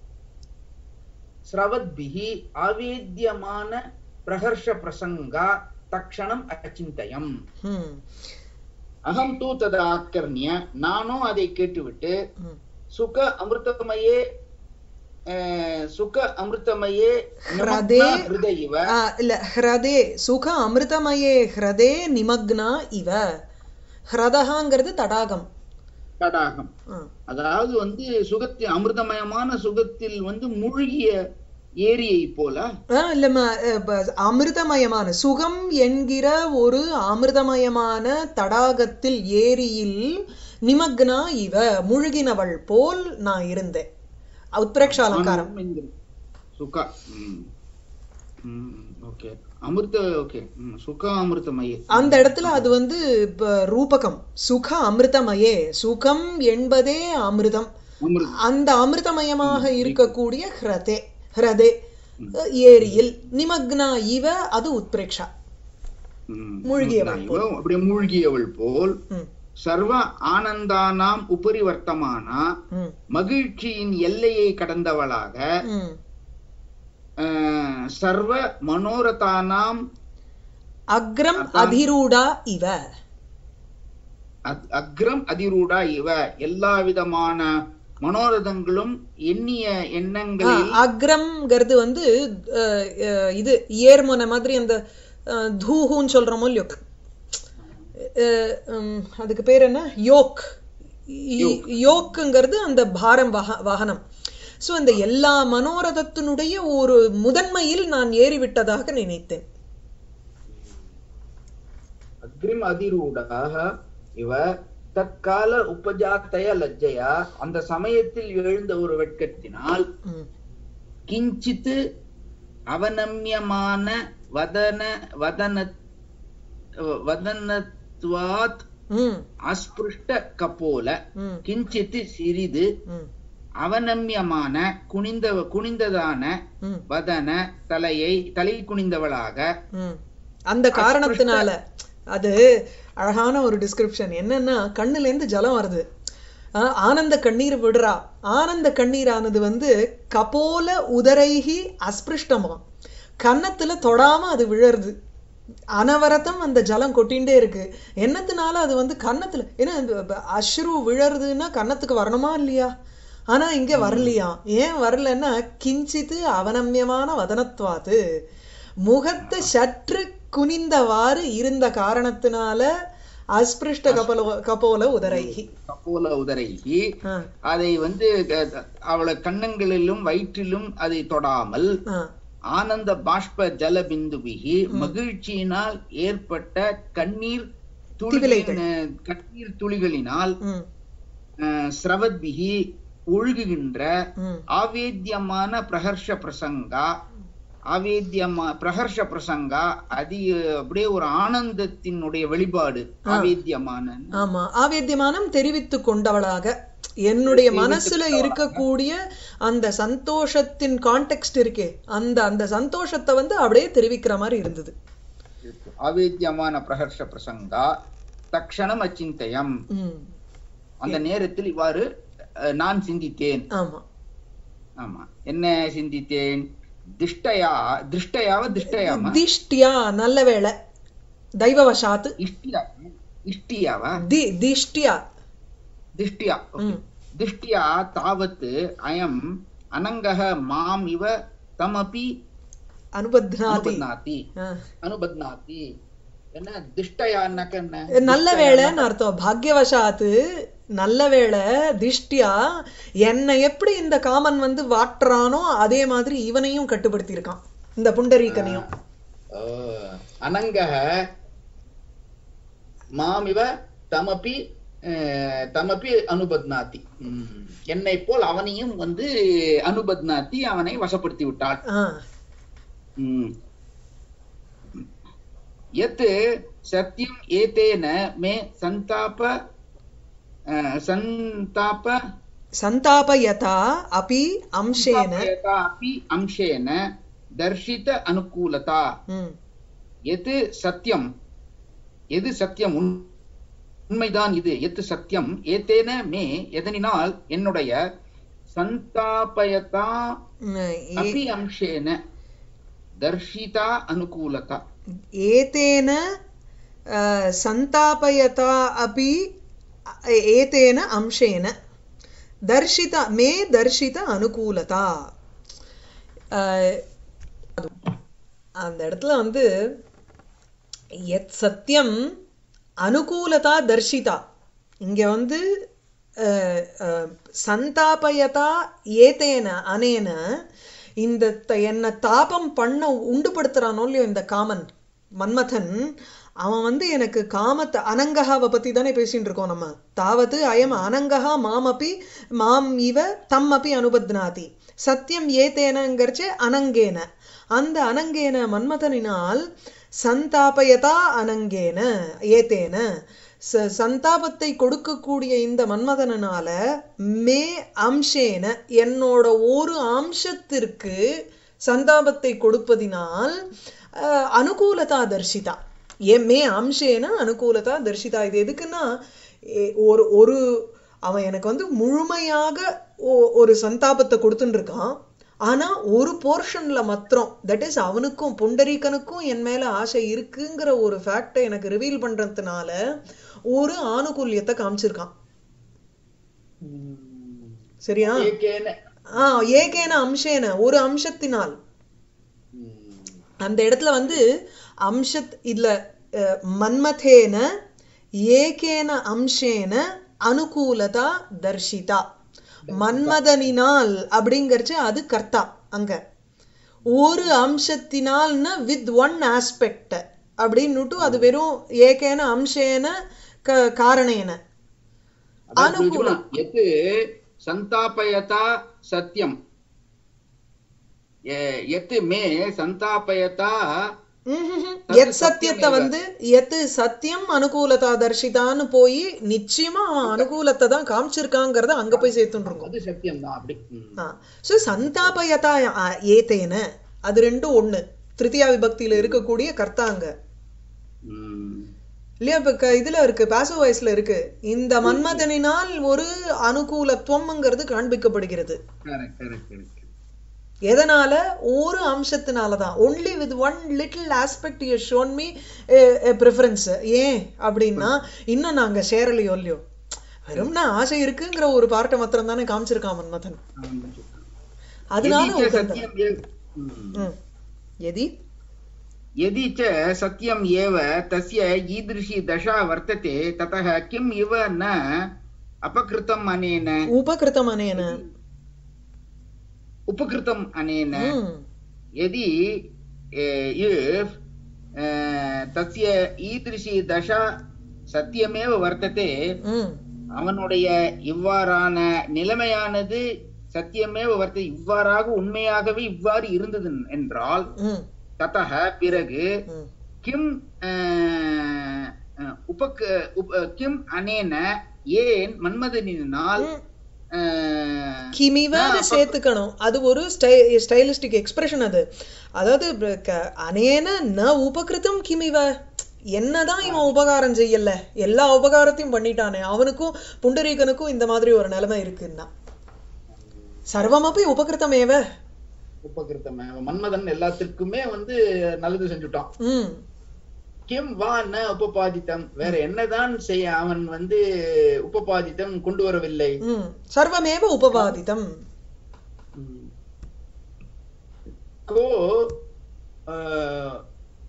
ஸ்ரவத்பிः ஆவேத்யமான பிரஹர்ஷ பிரசங்கா தக்ஷணம் அச்சிந்தயம்
ஹம்
அகம் தூ ததா ஆக்கர்ணிய நானும் அதை கேட்டுவிட்டு
ஹம்.
சுக அமிர்தமயே அஹ், சுக அமிர்தமயே
ஹ்ரதே
நிமக்னா ஹிருத இவ
ஆ, இல்ல ஹ்ரதே சுக அமிர்தமயே ஹ்ரதே நிமக்னா இவ ஹ்ரதகாங்கிறது தடாகம்
தடாகம்
ஆ,
அதாவது வந்து சுகத்தில் அமிர்தமயமான சுகத்தில் வந்து மூழ்கிய ஏரியை போல
ஆ, இல்லம்மா அஹ், ப- அமிர்தமயமான சுகம் என்கிற ஒரு அமிர்தமயமான தடாகத்தில் ஏரியில் நிமக்னா இவ முழுகினவள் போல் நான் இருந்தேன் உத்பிரக்ஷ அலங்காரம்
ஆனந்தம் என்கிறது. சுகா ஓகே அமிர்த ஓகே சுக அமிர்தமயே
அந்த இடத்துல அது வந்து இப்ப ரூபகம் சுக அமிர்தமயே சுகம் என்பதே அமிர்தம்
அமிர்த
அந்த அமிர்தமயமாக இருக்கக்கூடிய ஹ்ரதே ஹ்ரதே ஏரியில் நிமக்னா இவ அது உத்பிரேக்ஷா
ம்,
மூழ்கியவள்
இவ அப்படியே மூழ்கியவள் போல்
ம்,
சர்வ ஆனந்தானாம் உபரி வர்த்தமானா
ம்,
மகிழ்ச்சியின் எல்லையை கடந்தவளாக
ம்.
அஹ், சர்வ மனோரதானாம்
அக்ரம் அதிரூடா இவ
அக்- அக்ரம் அதிரூடா இவ எல்லா விதமான மனோரதங்களும் எண்ணிய
ஆ,
எண்ணங்களில்
அக்ரம்ங்கிறது வந்து அஹ், அஹ், இது ஏர்மொன மாதிரி அந்த அஹ், தூஹுன்னு சொல்றோமோ இல்லையோ அஹ், உம், அதுக்கு பேர் என்ன யோக் இ- யோக்குங்கிறது அந்த பாரம் வக வாகனம் சோ அந்த எல்லா மனோரதத்தினுடைய ஒரு முதன்மையில் நான் ஏறிவிட்டதாக நினைத்தேன்
அக்ரிம் அதிரூடாக இவ தற்கால உபஜாத்தய லஜ்ஜையா அந்த சமயத்தில் எழுந்த ஒரு வெட்கத்தினால்
ம்,
கிஞ்சித் அவநம்யமான வதன வதன வதனத்வாத்
ம்,
அஸ்பிருஷ்ட கபோல
ம்,
கிஞ்சித் சிறிது
ம்,
அவநம்யமான குனிந்த குனிந்ததான
ம்,
வதன தலையை தலை குனிந்தவளாக
ம். அந்த காரணத்தினால அது அழகான ஒரு டிஸ்கிரிப்ஷன் என்னன்னா கண்ணுல இருந்து ஜலம் வருது ஆஹ் ஆனந்த கண்ணீர் விடுறா ஆனந்த கண்ணீரானது வந்து கபோல உதரைகி அஸ்பிருஷ்டமா கன்னத்துல தொடாம அது விழருது அனவரத்தம் அந்த ஜலம் கொட்டிண்டே இருக்கு என்னத்தினால அது வந்து கன்னத்துல ஏன்னா இந்த ப- அஸ்ரு விழறதுன்னா கன்னத்துக்கு வரணுமா இல்லையா ஆனா இங்க வரலையா ஏன் வரலன்னா கிஞ்சித்து அவனமியமான வதனத்வாத்து முகத்தை சற்று குனிந்தவாறு இருந்த காரணத்தினால அஸ்பிருஷ்ட கபல கபோல உதரைகி
கபோல உதரைகி
ஆ,
அதை வந்து க- அவளை கன்னங்களிலும் வயிற்றிலும் அதை தொடாமல்
ஆ,
ஆனந்த பாஷ்ப ஜல பிந்துபிகி மகிழ்ச்சியினால் ஏற்பட்ட கண்ணீர்
திவிலைகள்.
துளிகளின் கண்ணீர் துளிகளினால்
ம்,
அஹ், ஸ்ரவத்பிகி ஒழுகுகின்ற
ம்,
ஆவேத்தியமான பிரஹர்ஷ பிரசங்கா ஆவேத்தியமா பிரஹர்ஷ பிரசங்கா அதி அப்படியே ஒரு ஆனந்தத்தினுடைய வெளிப்பாடு ஆவேத்தியமான
ஆமா ஆவேத்தியமானம் தெரிவித்துக் கொண்டவளாக என்னுடைய மனசுல இருக்கக்கூடிய அந்த சந்தோஷத்தின் கான்டெக்ஸ்ட் இருக்கே அந்த அந்த சந்தோஷத்தை வந்து அப்படியே தெரிவிக்கிற மாதிரி இருந்தது
ஆவேத்தியமான பிரஹர்ஷ பிரசங்கா தக்ஷணம் அச்சிந்தயம்
ம்
அந்த நேரத்தில் இவ்வாறு அஹ், நான் சிந்தித்தேன்
ஆமா
ஆமா என்ன சிந்தித்தேன் திஷ்டயா திருஷ்டயாவா திஷ்டயாமா
திஷ்டியா நல்ல வேளை தெய்வவசாத்து
இஷ்டியா இஷ்டியாவா
தி திஷ்டியா
திஷ்டியா
ம்
திஷ்டியா தாவத் அயம் அனங்கः மாம் இவ தமபி
அனுபத்னாதி
அனுபத்னாதி
ஆ.
அனுபத்னாதி என்ன திஷ்டயான்னாக்க என்ன
நல்ல வேளைன்னு அர்த்தம் பாக்யவசாத்து நல்ல வேளை திஷ்டியா என்னை எப்படி இந்த காமன் வந்து வாட்டுறானோ அதே மாதிரி இவனையும் கட்டுப்படுத்தி இருக்கான் இந்த புண்டரீகனையும்
ஓ, அனங்கः மாம் இவ தமபி அஹ், தமபி அனுபத்னாதி ம். என்னை போல் அவனையும் வந்து அனுபத்னாதி அவனை வசப்படுத்தி விட்டாள்
ஆ
ம். यत् सत्यम् एतेन मे सन्ताप अ, सन्ताप
சந்தாபயதா அபி அம்சேன
यथा अपि अंशेन दर्शित अनुकूलता
ம்
எது சத்தியம் எது சத்தியம் உண்- உண்மைதான் இது எது சத்தியம் ஏத்தேன மே எதனினால் என்னுடைய சந்தாபயதா
ம், ஏ-
அபி அம்சேன தர்ஷிதா அனுகூலதா
एतेन अ, सन्तापयता अपि अ, एतेन अंशेन दर्शित मे दर्शित अनुकूलता अ, அந்த இடத்துல வந்து எத் சத்தியம் அனுகூலதா தர்ஷிதா இங்க வந்து அஹ், அஹ், சந்தாபயதா ஏதேன அனேன இந்த த- என்ன தாபம் பண்ண உண்டுபடுத்துறானோ இல்லையோ இந்த காமன் மன்மதன் அவன் வந்து எனக்கு காமத்தை அனங்ககாவை பத்தி தானே பேசிட்டு இருக்கோம் நம்ம தாவது அயம் அனங்ககா மாமப்பி மாம் இவ தம் அப்பி அனுபத்னாதி சத்தியம் ஏதேனங்கிறச்சே அனங்கேன அந்த அனங்கேன மன்மதனினால் சந்தாபயதா அனங்கேன ஏதேன ச- சந்தாபத்தை கொடுக்கக்கூடிய இந்த மன்மதனால மே அம்சேன என்னோட ஒரு அம்சத்திற்கு சந்தாபத்தை கொடுப்பதினால் அஹ், அனுகூலதா தர்ஷிதா ஏ மே அம்சேன அனுகூலதா தர்ஷிதா இது எதுக்குன்னா ஏ- ஒரு ஒரு அவன் எனக்கு வந்து முழுமையாக ஒ- ஒரு சந்தாபத்தை கொடுத்துட்டு இருக்கான் ஆனா ஒரு போர்ஷன்ல மாத்திரம் தட் இஸ் அவனுக்கும் புண்டரீகனுக்கும் என் மேல ஆசை இருக்குங்கிற ஒரு ஃபேக்டை எனக்கு ரிவீல் பண்றதுனால ஒரு ஆணுகூல்யத்தை காமிச்சிருக்கான் சரியா
ஏகேன
ஆ ஏகேன அம்சேன ஒரு அம்சத்தினால்
ம்.
அந்த இடத்துல வந்து அம்சத் இதுல அஹ், மன்மதேன ஏகேன அம்சேன அனுகூலதா தர்ஷிதா மன்மதனினால் அப்படிங்கறச்சு அது கர்த்தா அங்க ஒரு அம்சத்தினால்னா வித் ஒன் ஆஸ்பெக்ட் அப்படின்னுட்டு அது வெறும் ஏகேன அம்சேன க- காரணேன
அதான்
அனுகூலம்.
புரிஞ்சுக்கணும். எது சந்தாபயதா சத்தியம் எ- எத்து மே சந்தாபயதா
ம்ஹும்ஹும்.
அது
எத் சத்தியத்தை
சத்தியம்
வந்து எத்து சத்தியம் அனுகூலதா தர்ஷிதான்னு போய் நிச்சயமா அவன் அனுகூலத்தை தான் காமிச்சிருக்காங்கிறத அங்க போய் சேர்த்துட்டு இருக்கோம்
அது சத்தியம் தான் அப்படி ம்.
ஸோ சந்தாபயதா ஆ, ஏதேன அது ரெண்டும் ஒண்ணு திருத்தியா விபக்தியில இருக்கக்கூடிய கர்த்தாங்க
ம்.
இல்லையா இப்ப க- இதுல இருக்கு பாசிவ் வாய்ஸ்ல இருக்கு இந்த மன்மதனினால் ஒரு அனுகூலத்துவம்ங்கிறது காண்பிக்கப்படுகிறது
கரெக்ட் கரெக்ட் கரெக்ட்
எதனால ஒரு அம்சத்தினால தான் only with one little aspect you shown me preference ஏன் அப்படின்னா இன்னும் நாங்க சேரலையோ இல்லையோ வெறும்னா ஆசை இருக்குங்கிற ஒரு பார்ட்டை மாத்திரம் தானே காமிச்சிருக்கான் மன்மதன் அதனால
यदि च
உட்கார்ந்தான்.
सत्यम् एव हम्म।
ம். எதி
यदि च सत्यम् एव तस्य ईदृशी दशा वर्तते ततः किम् इव न अपकृतम् अनेन
உபகிருத்தம் அனேன
उपकृतम् अनेन
ம்.
यदि इफ् तस्य ईदृशी दशा சத்தியமேவ வர்த்ததே
ம்.
அவனுடைய இவ்வாறான நிலைமையானது சத்தியமேவ வர்த்த இவ்வாறாக உண்மையாகவே இவ்வாறு இருந்தது என்றால்
ம்.
ததக பிறகு
ம்.
கிம் அஹ், அஹ், உபக் உப கிம் அனேன ஏன் மன்மதனினால்
ம்.
அஹ்,
கிமிவன்னு
நான்
சேர்த்துக்கணும் அது ஒரு ஸ்டை ஸ்டைலிஸ்டிக் எக்ஸ்பிரஷன் அது அதாவது ப- க- அனேன ந உபகிருதம் கிமிவ என்னதான் இவன் உபகாரம் செய்யல எல்லா உபகாரத்தையும் பண்ணிட்டானே அவனுக்கும் புண்டரீகனுக்கும் இந்த மாதிரி ஒரு நிலைமை இருக்குன்னா சர்வமப்பி உபகிருத்தம் ஏவ
உபகிருத்தம் மன்மதன் எல்லாத்திற்குமே வந்து நல்லது செஞ்சுட்டான்
ம்
கிம் வா ந உபபாதித்தம் வேற என்னதான் செய்ய அவன் வந்து உபபாதித்தம் கொண்டு வரவில்லை
ம் சர்வமேவ உபபாதிதம்
को अ,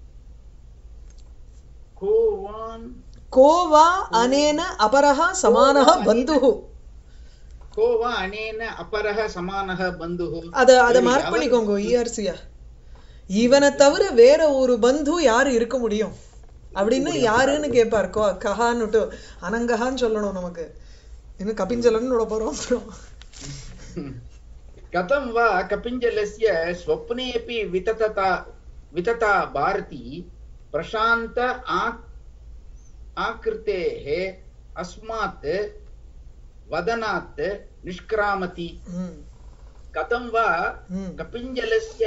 को वान्
கோவா அனேன அபரஹ சமானஹ பந்துஹு
को वा अनेन अपरः समानः बन्धुः
அத அத
சரி,
மார்க்
அவர்
பண்ணிக்கோங்க இஆர்சியா இவனை தவிர வேற ஒரு பந்து யாரு இருக்க முடியும் அப்படின்னு யாருன்னு கேட்பார் கோ கஹான்னுட்டு அனங்கஹான்னு சொல்லணும் நமக்கு இன்னும் கபிஞ்சலன்னு விட போறோம் அப்புறம்
कथं वा कपिञ्जलस्य स्वप्नेऽपि विततता वितता भारती प्रशान्त आ आकृतेः अस्मात् वदनात् निष्क्रामति
ம்,
कथं वा
ம்.
कपिञ्जलस्य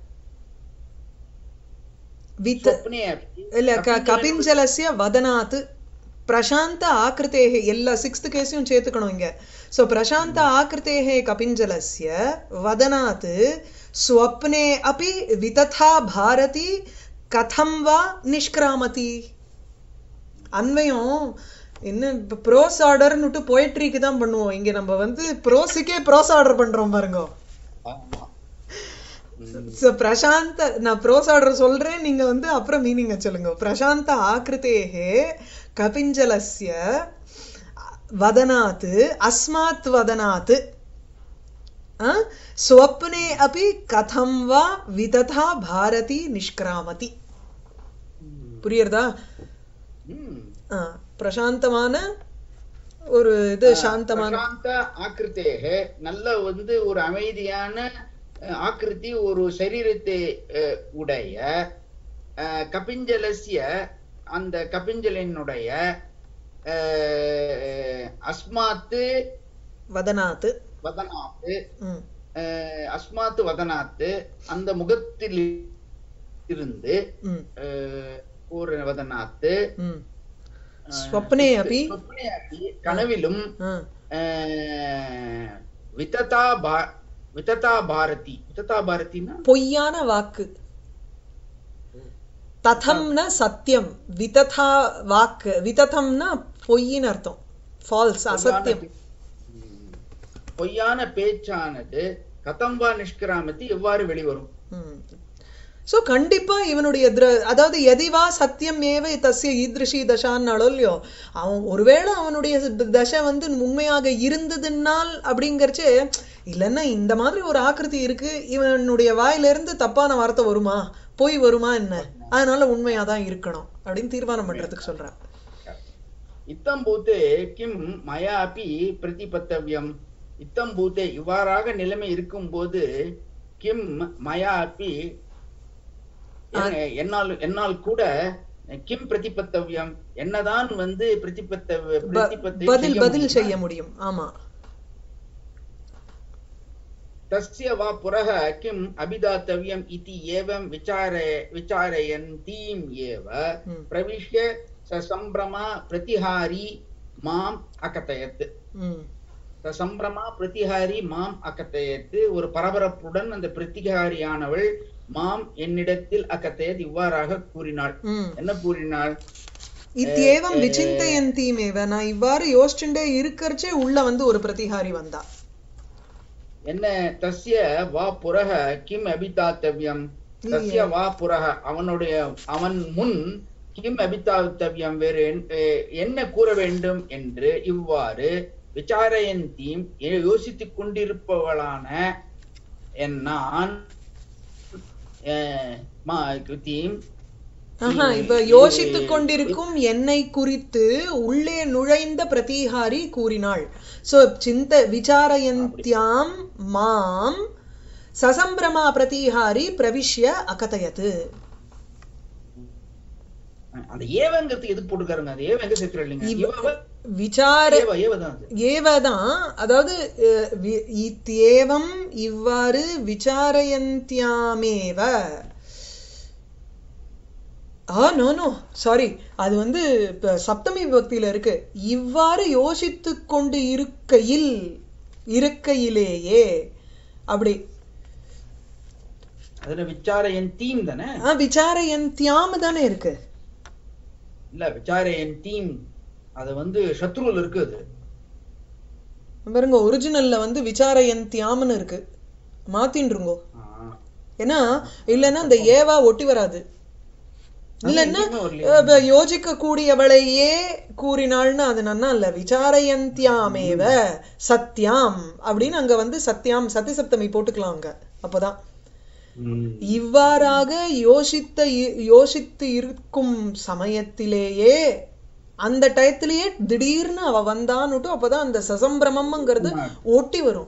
வித்
स्वप्ने अपि
இல்ல க
कपिञ्जलस्य-
கபிஞ்சலஸ்ய வதனாத் பிரசாந்த ஆக்கிருத்தேஹ எல்லா சிக்ஸ்த் கேஸையும் சேர்த்துக்கணும் இங்க சோ பிரசாந்த ஆக்கிருத்தேஹ கபிஞ்சலஸ்ய வதனாத் ஸ்வப்னே அபி விததா பாரதி கதம் வா நிஷ்கிராமதி அன்வயம் இன்னும் இப்போ ப்ரோஸ் ஆர்டர்னுட்டு போயட்ரிக்கு தான் பண்ணுவோம் இங்க நம்ம வந்து ப்ரோஸுக்கே ப்ரோஸ் ஆர்டர் பண்றோம் பாருங்க
ஆமா. ம்.
So, பிரசாந்த நான் ப்ரோஸ் ஆர்டர் சொல்றேன் நீங்க வந்து அப்புறம் மீனிங்க சொல்லுங்க பிரசாந்த ஆக்கிருத்தேஹே கபிஞ்சலஸ்ய வதனாத் அஸ்மாத் வதனாத் ஆ? ஸ்வப்னே அபி கதம் வா விததா பாரதி நிஷ்கிராமதி புரியுறதா
ம்.
ஆ, பிரசாந்தமான ஒரு இது சாந்தமான
பிரசாந்த ஆக்கிருத்தேக நல்ல வந்து ஒரு அமைதியான அஹ், ஆக்கிருதி ஒரு சரீரத்தை அஹ், உடைய அஹ், கபிஞ்சலஸ்ய அந்த கபிஞ்சலினுடைய அஹ், அஸ்மாத்து
வதனாத்
வதனாத்து
ம்
அஹ், அஸ்மாத்து வதனாத்து அந்த முகத்தில் இருந்து
ம்
அஹ், ஒரு வதனாத்து
ம் ஸ்வப்னே அபி
சொப்னே அபி கனவிலும்
ஆ
அஹ், விததா பா விததா பாரதி விததா பாரதினா
பொய்யான வாக்கு ததம்னா சத்தியம் விததா வாக்கு விததம்னா பொய்ன்னு அர்த்தம் ஃபால்ஸ் அசத்தியம்
ம். பொய்யான பேச்சானது கதம்பா நிஷ்கிராமத்தி எவ்வாறு வெளிவரும்
சோ கண்டிப்பா இவனுடைய திர- அதாவது எதிவா சத்தியம் ஏவ தஸ்ய ஈத்ரிஷி தசான்னாலோ இல்லையோ அவன் ஒருவேளை அவனுடைய த- தசை வந்து உண்மையாக இருந்ததுன்னால் அப்படிங்கறச்சே இல்லைன்னா இந்த மாதிரி ஒரு ஆக்கிருதி இருக்கு இவனுடைய வாயிலிருந்து தப்பான வார்த்தை வருமா பொய் வருமா என்ன அதனால உண்மையாதான் இருக்கணும் அப்படின்னு தீர்மானம் பண்றதுக்கு சொல்றேன்
இத்தம் பூத்தே கிம் மயா அப்பி பிரதிபத்தவியம் இத்தம் பூத்தே இவ்வாறாக நிலைமை இருக்கும்போது கிம் மயா அப்பி என்ன- என்னால் என்னால் கூட கிம் பிரதிபத்தவியம் என்னதான் வந்து பிரதிபத்த
ப-
பிரதிபத்தை
பதில்
செய்ய
பதில்
முடியுமா?
செய்ய முடியும் ஆமா
तस्य वा पुरः किम् अभिदातव्यम् इति एवं विचारे विचारयन्तीम् एव
ம்.
प्रविश्य சசம்பிரமா பிரதிஹாரி மாம் அகதயத்
ம்
சசம்பிரமா பிரதிஹாரி மாம் அகத்தயத்து ஒரு பரபரப்புடன் அந்த பிரதிகாரியானவள் மாம் என்னிடத்தில் அகத்தயத் இவ்வாறாக கூறினாள்
ம்
என்ன கூறினாள்
இத்தியேவம் விசிந்தயந்தீமேவ நான் இவ்வாறு யோசிச்சுட்டே இருக்கறச்சே உள்ள வந்து ஒரு பிரதிகாரி வந்தா
என்ன தஸ்ய வா புரக கிம் அபிதாத்தவ்யம் தஸ்ய வா புரக அவனுடைய அவன் முன் கிம் அபிதாத்தவ்யம் வேறு என்- எ- என்ன கூற வேண்டும் என்று இவ்வாறு விசாரயந்தீம் ஏ- யோசித்துக் கொண்டிருப்பவளான என் நான் அஹ், மா- கிருத்தீம்
ஆஹா
இது-
இப்ப
இது-
யோசித்துக் கொண்டிருக்கும் என்னை குறித்து உள்ளே நுழைந்த பிரதிகாரி கூறினாள் சோ சிந்த விசாரயந்தியாம் மாம் சசம்பிரமா பிரதிகாரி பிரவிஷ்ய அகதயத்து
அந்த ஏவங்கிறது எதுக்கு போட்டுக்காருங்க அது ஏவ எங்க சேர்த்துற இல்லைங்க
இவ-
இவ
விசார
ஏவ ஏவதான் அது
ஏவதான் அதாவது அஹ், வி- இத்யேவம் இவ்வாறு விசாரயந்தியாமேவ ஆ நோ நோ சாரி அது வந்து இப்ப சப்தமி விபக்தியில இருக்கு இவ்வாறு யோசித்துக் கொண்டு இருக்கையில் இருக்கையிலேயே அப்படி
அதுல விசாரயந்தீம் தானே
ஆ விசாரயந்தியாம் தானே இருக்கு
இல்ல விசாரயந்தீம் அது வந்து சத்ருல இருக்கு அது
பாருங்க ஒரிஜினல்ல வந்து விசாரயந்தியாம்னு இருக்கு மாத்தின்றுங்கோ
ஆ.
ஏன்னா இல்லைன்னா அந்த ஏவா ஒட்டி வராது இல்லைன்னா
எங்கேயுமே வரலையே.
அஹ், இப்ப யோசிக்க கூடியவளையே கூறினாள்னு அது நன்னா இல்ல விசாரயந்தியாமேவ சத்யாம் அப்படின்னு அங்க வந்து சத்யாம் சத்தி சப்தமி போட்டுக்கலாம் அங்க அப்பதான்
ம்.
இவ்வாறாக யோசித்த இ- யோசித்து இருக்கும் சமயத்திலேயே அந்த டயத்திலேயே திடீர்னு அவ வந்தான்னுட்டு அப்பதான் அந்த சசம்பிரமம்ங்கிறது ஒட்டி வரும்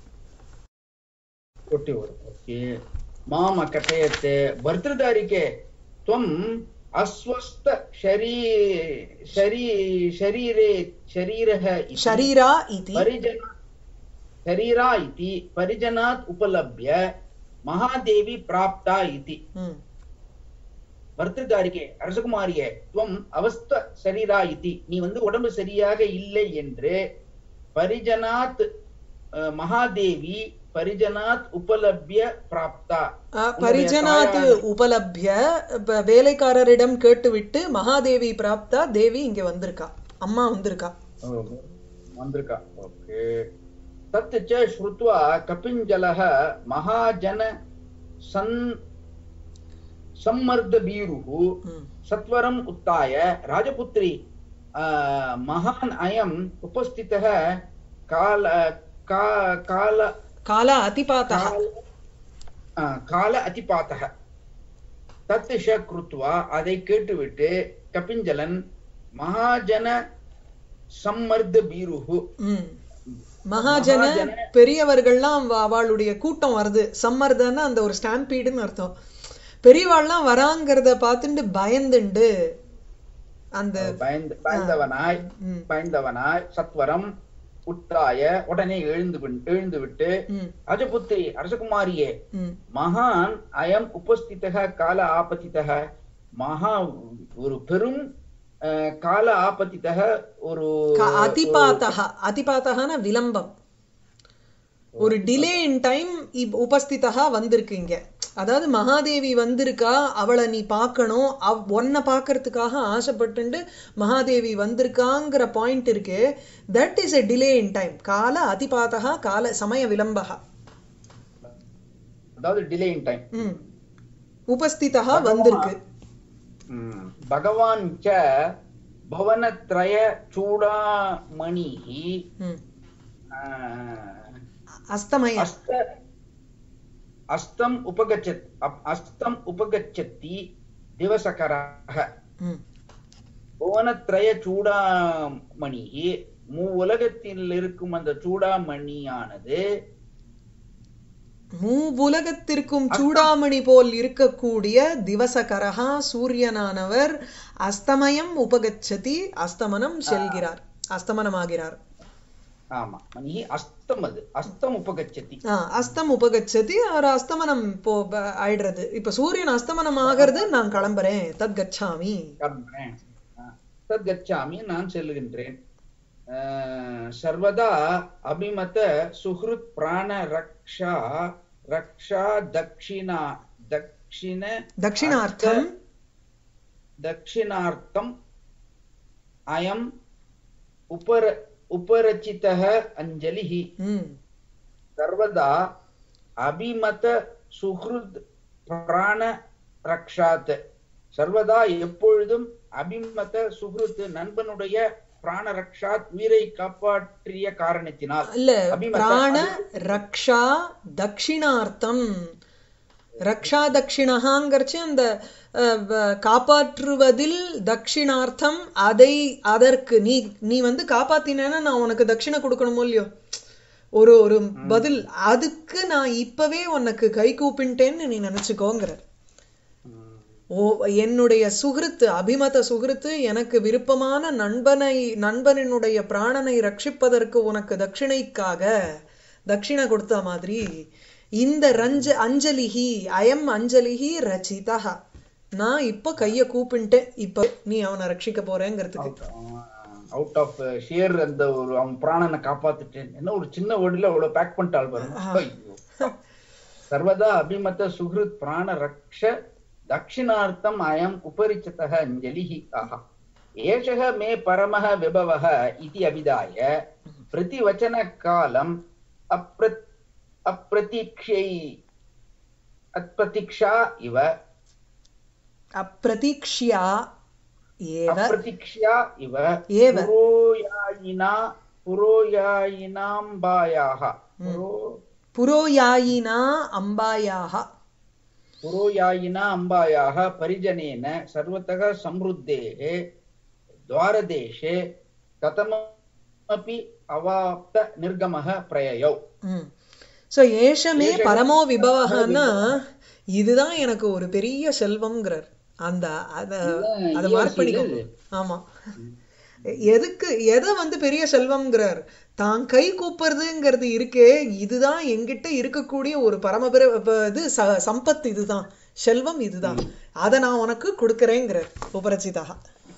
ಕೊಟ್ಟಿ ಓಕೆ ಮಾಮ ಕಥಯತೆ ಭರ್ತೃದಾರಿಕೆ ತ್ವಂ ಅಸ್ವಸ್ಥ ಶರೀ ಶರೀ ಶರೀರೆ ಶರೀರಃ ಇತಿ
ஷரீரா இதி
ಪರಿಜನ ಶರೀರಾ ಇತಿ ಪರಿಜನಾತ್ ಉಪಲಭ್ಯ ಮಹಾದೇವಿ ಪ್ರಾಪ್ತಾ ಇತಿ
ம்
ಭರ್ತೃದಾரிಕೆ அரசகுமாரியே துவம் அவஸ்த சரீரா இதி நீ வந்து உடம்பு சரியாக இல்லை என்று பரிஜனாத் அஹ், மகாதேவி பரிஜனாத் உபலப்ய பிராப்தா
ஆ, பரிஜனாத் உபலப்ய இப்ப வேலைக்காரரிடம் கேட்டுவிட்டு மகாதேவி பிராப்தா தேவி இங்க வந்திருக்கா அம்மா வந்திருக்கா
வந்திருக்கா ஓகே தத் ச ஸ்ருத்வா கபிஞ்சலः மகாஜன சன் சம்மர்த பீருः
ம்.
सत्वरम् उत्थाय राजपुत्री आ, महान् अयम् उपस्थितः काल का काल
கால அதிபாத்தா
काल आ, काल अतिपातः தத் ஷ கிருத்வா அதை கேட்டுவிட்டு கபிஞ்சலன் மகாஜன சம்மர்த பீருஹு
ம் மகாஜன
மகாஜன-
பெரியவர்கள்லாம் அவ- அவளுடைய கூட்டம் வருது சம்மர்தன்னா அந்த ஒரு ஸ்டாம்பீடுன்னு அர்த்தம் பெரியவாள்லாம் வராங்கிறத பார்த்துட்டு பயந்துண்டு அந்த
பயந்து பயந்தவனாய்
ம்,
பயந்தவனாய் சத்வரம் உத்தாய உடனே எழுந்து விண்- எழுந்து விட்டு
ம்,
ராஜபுத்திரி அரசகுமாரியே
ம்.
மகான் அயம் உபஸ்திதக கால ஆபத்திதக மகா ஒரு பெரும் அஹ், கால ஆபத்திதக ஒரு
க- அதிபாத்தக அதிபாத்தகன விளம்பம் ஒரு டிலே இன் டைம் உபஸ்திதா வந்திருக்கு இங்க அதாவது மகாதேவி வந்திருக்கா அவளை நீ பார்க்கணும் அவ் உன்னை பார்க்கறதுக்காக ஆசைப்பட்டுண்டு மகாதேவி வந்திருக்காங்கிற பாயிண்ட் இருக்கு that is a delay in time கால அதிபாத்தகா கால சமய விளம்பகா
அதாவது டிலே இன் டைம்
ம் உபஸ்திதா வந்திருக்கு
பகவான் ச பவனத்ரய சூடாமணி
ம் அஸ்தமய
அஸ்த அஸ்தம் உபகச்சத் அப்- அஸ்தம் உபகச்சத்தி திவசகரக
ம்
புவனத்ரய சூடாமணி மூ உலகத்தில் இருக்கும் அந்த சூடாமணியானது
மூவுலகத்திற்கும் சூடாமணி போல் இருக்கக்கூடிய திவசகரஹா சூரியனானவர் அஸ்தமயம் உபகச்சதி அஸ்தமனம் செல்கிறார் அஸ்தமனமாகிறார்
ஆமா மணி அஸ்தம் அது அஸ்தம் உபகச்சதி
ஆ, அஸ்தம் உபகச்சதி அவர் அஸ்தமனம் போ ப- ஆயிடுறது இப்ப சூரியன் அஸ்தமனம் ஆகிறது நான் கிளம்புறேன் தத் கச்சாமி
கிளம்புறேன். ஆ. தத் கச்சாமி நான் செல்கின்றேன் அஹ், சர்வதா அபிமத சுஹ்ருத் பிராண ரக்ஷா ரக்ஷா தக்ஷிணா தக்ஷிண
தட்சிணார்த்தம்
दक्षिणार्थम् अयम् उपर उपरचितः अञ्जलिः
ம்
सर्वदा अभिमत சுஹ்ருத் பிராண ரக்ஷாத் சர்வதா எப்பொழுதும் அபிமத சுஹ்ருத் நண்பனுடைய பிராண ரக்ஷாத் உயிரை காப்பாற்றிய காரணத்தினால்
இல்ல
அபிமத
பிராண ரக்ஷா தட்சிணார்த்தம் ரக்ஷா தட்சிணகாங்கிறச்சு அந்த அஹ், வ- காப்பாற்றுவதில் தட்சிணார்த்தம் அதை அதற்கு நீ நீ வந்து காப்பாத்தினேன்னா நான் உனக்கு தட்சிணை கொடுக்கணுமோ இல்லையோ ஒரு ஒரு பதில் அதுக்கு நான் இப்பவே உனக்கு கை கூப்பின்ட்டேன்னு நீ நினைச்சுக்கோங்கிற ஓ என்னுடைய சுகிருத்து அபிமத சுகிருத்து எனக்கு விருப்பமான நண்பனை நண்பனினுடைய பிராணனை ரட்சிப்பதற்கு உனக்கு தட்சிணைக்காக தட்சிணை கொடுத்த மாதிரி இந்த ரஞ்ச அஞ்சலிஹி அயம் அஞ்சலிஹி ரச்சிதா நான் இப்ப கைய கூப்பின்ட்டேன் இப்ப நீ அவனை ரட்சிக்க போறேங்கிறதுக்கு
அவுட் ஆஃப் ஷியர் அந்த ஒரு அவன் பிராணனை காப்பாத்திட்டேன் என்ன ஒரு சின்ன வேர்டுல அவ்வளவு பேக் பண்ணிட்டாள் பாருங்க ஐயோ. சர்வதா அபிமத சுஹ்ருத் பிராண ரக்ஷ தட்சிணார்த்தம் அயம் உபரிச்சதः அஞ்சலிः ஆஹா ஏஷः மே பரமः விபவः इति अभिधाय प्रतिवचनकालम् अप्र अप्रतीक्षै अप्रतीक्षा इव
அப்பிரதீக்ஷ்யா ஏவ
अप्रतीक्षा इव
एव।
पुरोयायिना पुरोयायिनाम्बायाः पुरो
புரோயாயினா அம்பாயாக
पुरोयायिना अम्बायाः परिजनेन सर्वतः समृद्धेः द्वारदेशे कथमपि अवाप्त निर्गमः प्रययौ
ம் ஸோ ஏஷமே பரமோ விபவகன்னா இதுதான் எனக்கு ஒரு பெரிய செல்வம்ங்கிறார் அந்த அத அதை மார்க் பண்ணிக்கோங்க ஆமா எதுக்கு எதை வந்து பெரிய செல்வம்ங்கிறார் தான் கை கூப்புறதுங்கிறது இருக்கே இதுதான் எங்கிட்ட இருக்கக்கூடிய ஒரு பரமபிர ப- இது ச- சம்பத் இதுதான் செல்வம் இதுதான் அதை நான் உனக்கு கொடுக்கறேங்கிறார் உபரச்சிதாக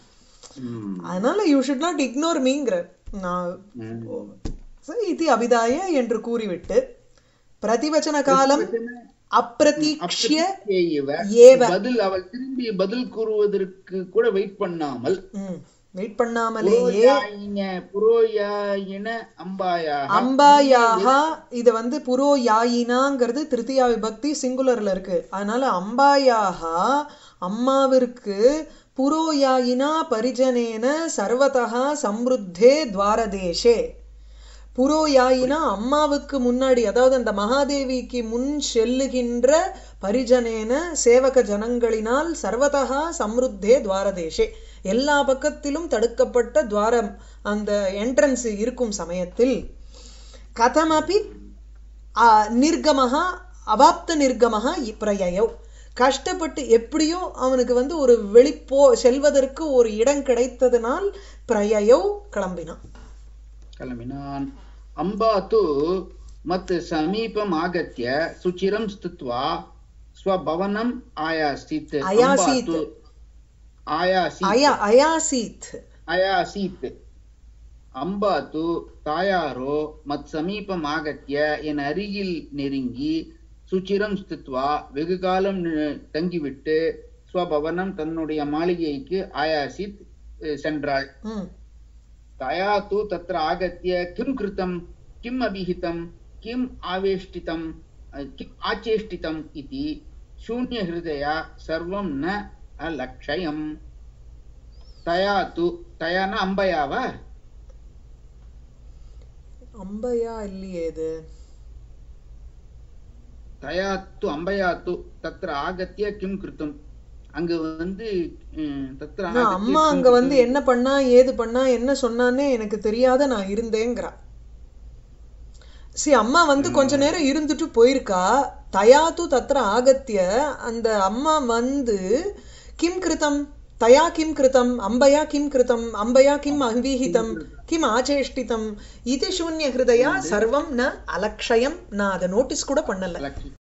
அதனால யூ ஷுட் நாட் இக்னோர் மீங்கிறார் நான் சரி, இது அபிதாய என்று கூறிவிட்டு பிரதிவச்சன காலம் அப்பிரதீக்ஷ்ய
இவ
ஏவ
பதில் அவள் திரும்பி பதில் கூறுவதற்கு கூட வெயிட் பண்ணாமல்
வெயிட் பண்ணாமலேயே
புரோயாயின புரோயாயின அம்பாயாக
அம்பாயாக இது வந்து புரோ யாயினாங்கிறது திருத்தியா விபக்தி சிங்குலர்ல இருக்கு அதனால அம்பாயாக அம்மாவிற்கு புரோயாயினா பரிஜனேன சர்வதா சம்ருத்தே துவாரதேஷே புரோயாயினா அம்மாவுக்கு முன்னாடி அதாவது அந்த மகாதேவிக்கு முன் செல்லுகின்ற பரிஜனேன சேவக ஜனங்களினால் சர்வதா சம்ருத்தே துவாரதேஷே எல்லா பக்கத்திலும் தடுக்கப்பட்ட துவாரம் அந்த என்ட்ரன்ஸ் இருக்கும் சமயத்தில் கதமபி ஆ, நிர்கமஹா அவாப்த நிர்கமஹா பிரயயவ் கஷ்டப்பட்டு எப்படியோ அவனுக்கு வந்து ஒரு வெளிப்போ செல்வதற்கு ஒரு இடம் கிடைத்ததனால் பிரயயவ் கிளம்பினான்
कलमिनान् अम्बा तु मत् समीपम् आगत्य सुचिरं स्थित्वा स्वभवनम् आयासीत् अम्बा
अयासीत्।
तु आयासीत्
அயா அயாசீத்
आयासीत् அம்பா து தாயாரோ மத் சமீபம் ஆகத்ய என் அருகில் நெருங்கி சுச்சிரம் ஸ்தித்வா வெகு காலம் நி- தங்கிவிட்டு ஸ்வபவனம் தன்னுடைய மாளிகைக்கு ஆயாசித் அஹ், சென்றாள்
ம்
तया तु तत्र आगत्य किं कृतं किम् अभिहितं किम् आवेष्टितं अ, किम् आचेष्टितम् इति शून्यहृदया सर्वं न अलक्षयम् तया तु तया न अम्बया वा
அம்பையா இல்லையே இது
तया तु अम्बया तु तत्र आगत्य किं कृतम् அங்கு வந்து ம், தத்ர
நான்
ஆகத்ய
அம்மா
கிம்
அங்க வந்து
கிருதம்.
என்ன பண்ணா ஏது பண்ணா என்ன சொன்னானே எனக்கு தெரியாத நான் இருந்தேங்கிறா சி அம்மா வந்து கொஞ்ச நேரம் இருந்துட்டு போயிருக்கா தயாது தத்திர ஆகத்திய அந்த அம்மா வந்து கிம் கிருதம் தயா கிம் கிருதம் அம்பயா கிம் கிருதம் அம்பயா கிம் அங்கீஹிதம் கிம் ஆச்சேஷ்டிதம் இது சூன்ய ஹிருதயா சர்வம் ந அலக்ஷயம் நான் அதை நோட்டீஸ் கூட பண்ணல
லக்ஷ்மி